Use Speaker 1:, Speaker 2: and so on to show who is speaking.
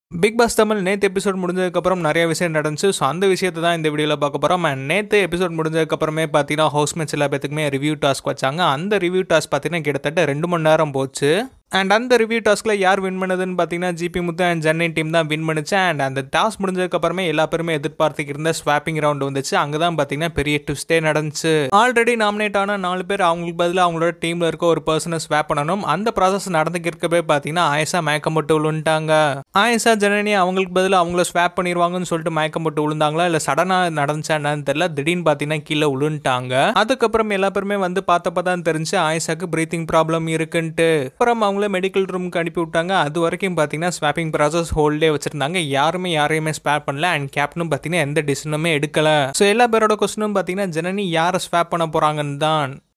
Speaker 1: big pass Tamil நேற்று episode முடிஞ்சதுக்கப்புறம் நிறைய விஷயம் நடந்துச்சு ஸோ அந்த விஷயத்தை தான் இந்த வீடியோவில் பார்க்க போகிறோம் அண்ட் நேற்று எபிசோட் முடிஞ்சதுக்கப்புறமே பார்த்தீங்கன்னா ஹவுஸ்மேட்ஸ் எல்லா பேத்துக்குமே ரிவ்யூ டாஸ்க் வச்சாங்க அந்த ரிவ்யூ டாஸ்க் பார்த்தீங்கன்னா கிட்டத்தட்ட ரெண்டு மணி நேரம் போச்சு அண்ட் அந்த ரிவ்யூ டாஸ்க்கில் யார் வின் பண்ணதுன்னு பார்த்தீங்கன்னா G P Muthu and Chennai team தான் வின் பண்ணுச்சு அண்ட் அந்த டாஸ்க் முடிஞ்சதுக்கப்புறமே எல்லா பேருமே எதிர்பார்த்துக்கு இருந்த ஸ்வாப்பிங் ரவுண்ட் வந்துச்சு அங்கே தான் பார்த்தீங்கன்னா பெரிய ட்விஸ்டே நடந்துச்சு ஆல்ரெடி நாமினேட் ஆன நாலு பேர் அவங்களுக்கு பதிலாக அவங்களோட டீமில் இருக்க ஒரு பர்சனை ஸ்வாப் பண்ணணும் அந்த ப்ராசஸ் நடந்துக்கிறப்பவே பார்த்தீங்கன்னா ஆயசா மயக்கம் போட்டு விழுந்துட்டாங்க ஆயசா ஜனனி அவங்களுக்கு பதிலாக அவங்கள ஸ்வாப் பண்ணிடுவாங்கன்னு சொல்லிட்டு மயக்கம் போட்டு விழுந்தாங்களா இல்லை சடனாக நடந்துச்சா என்னன்னு தெரியல திடீர்னு பார்த்தீங்கன்னா கீழே விழுந்துட்டாங்க அதுக்கப்புறம் எல்லா பேருமே வந்து பார்த்தப்ப தான் தெரிஞ்சு ஆயசாக்கு பிரீத்திங் ப்ராப்ளம் இருக்குன்ட்டு அப்புறம் அவங்கள மெடிக்கல் ரூமுக்கு அனுப்பி விட்டாங்க அது வரைக்கும் பார்த்தீங்கன்னா ஸ்வாப்பிங் ப்ராசஸ் ஹோல்டே வச்சிருந்தாங்க யாருமே யாரையுமே ஸ்வாப் பண்ணல அண்ட் கேப்டனும் பார்த்தீங்கன்னா எந்த டிசிஷனுமே எடுக்கல ஸோ எல்லா பேரோட கொஸ்டினும் பார்த்தீங்கன்னா ஜனனி யாரை ஸ்வாப் பண்ண போறாங்கன்னு தான்